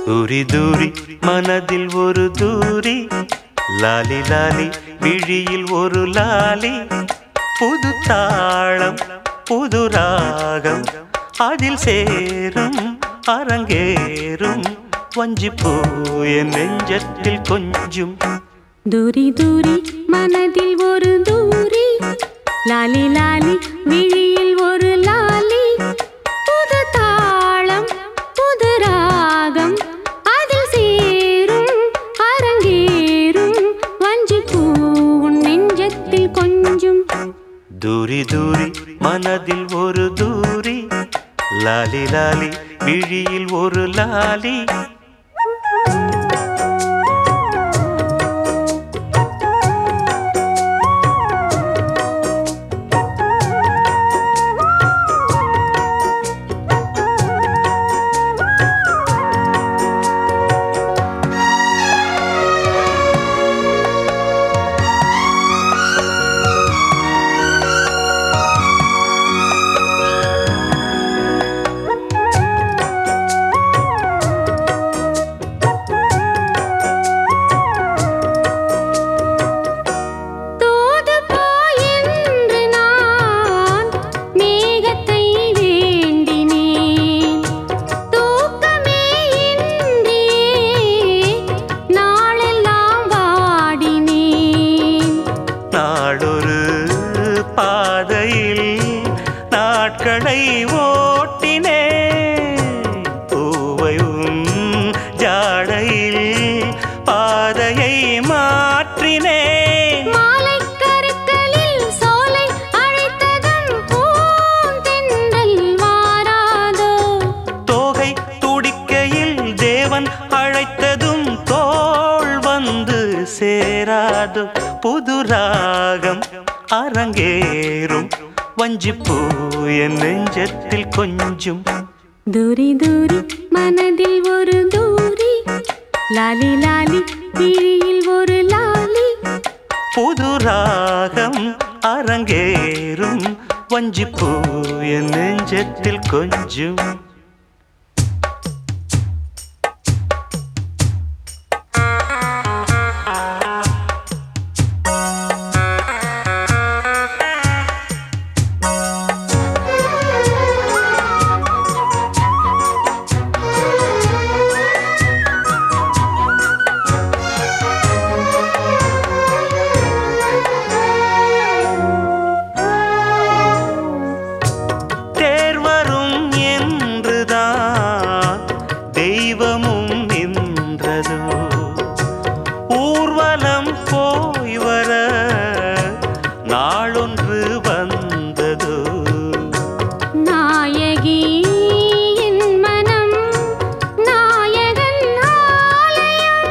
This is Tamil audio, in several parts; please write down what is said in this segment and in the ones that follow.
தூரி தூரி மனதில் ஒரு தூரி லாலி லாலி விழியில் ஒரு லாலி புது தாளம் புது ராகம் அதில் சேரும் அரங்கேறும் வஞ்சிப்பூ என் நெஞ்சத்தில் கொஞ்சும் தூரி தூரி மனதில் ஒரு தூரி லாலி லாலி விழியில் ஒரு லாலி புது தாளம் புது ராகம் அதில் சேரும் அரங்கேறும் வஞ்சி பூவும் நெஞ்சத்தில் கொஞ்சும் தூரி தூரி மனதில் ஒரு தூரி லாலி லாலி விழியில் ஒரு லாலி தூது போயென்று நான் மேகத்தை வேண்டினேன் தூக்கமே இன்றியே நாளெல்லாம் வாடினேன் நாளொரு பாதையில் நாட்களை ஓட்டினே பூவையும் ஜாடையில் பாதையை மாற்றினேன் மாலைக் கருக்களில் சோலை அழைத்ததும் பூந்தென்றல் வாராதோ தோகை துடிக்கையில் தேவன் அழைத்ததும் தோள் வந்து சேராது புது ராகம் அரங்கேறும் வஞ்சிப்பூ என் நெஞ்சத்தில் கொஞ்சும் தூரி தூரி மனதில் ஒரு தூரி லாலி லாலி விழியில் ஒரு லாலி புது ராகம் அரங்கேறும் வஞ்சிப்பூ என் நெஞ்சத்தில் கொஞ்சும் தேர்வரும் என்றுதான் தெய்வமும் நின்றதோ ஊர்வலம் போய் வர நாளொன்று வந்ததோ நாயகி என் மனம் நாயகன் ஆலயம்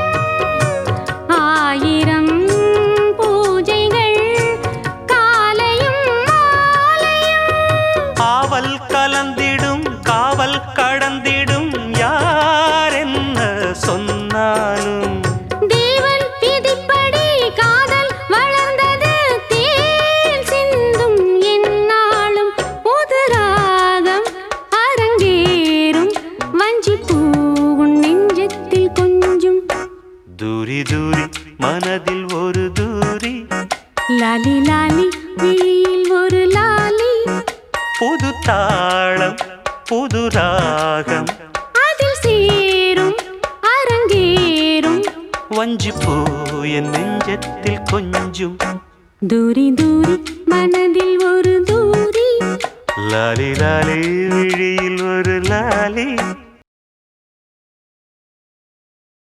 ஆயிரம் பூஜைகள் காலையும் மாலையும் ஆவல் கலந்திடும் காவல் கடந்திடும் யார் என்ன சொன்னாலும் தேவன் விதிப்படி காதல் வளர்ந்தது தேன் சிந்தும் எந்நாளும் புது ராகம் அரங்கேறும் வஞ்சி பூவும் நெஞ்சத்தில் கொஞ்சும் தூரி தூரி மனதில் ஒரு தூரி லாலி லாலி விழியில் ஒரு லாலி புது தாளம் புது ராகம் அதில் சேரும் அரங்கேறும் வஞ்சிப்பூ என் நெஞ்சத்தில் கொஞ்சும் தூரி தூரி மனதில் ஒரு தூரி லாலி லாலி விழியில் ஒரு லாலி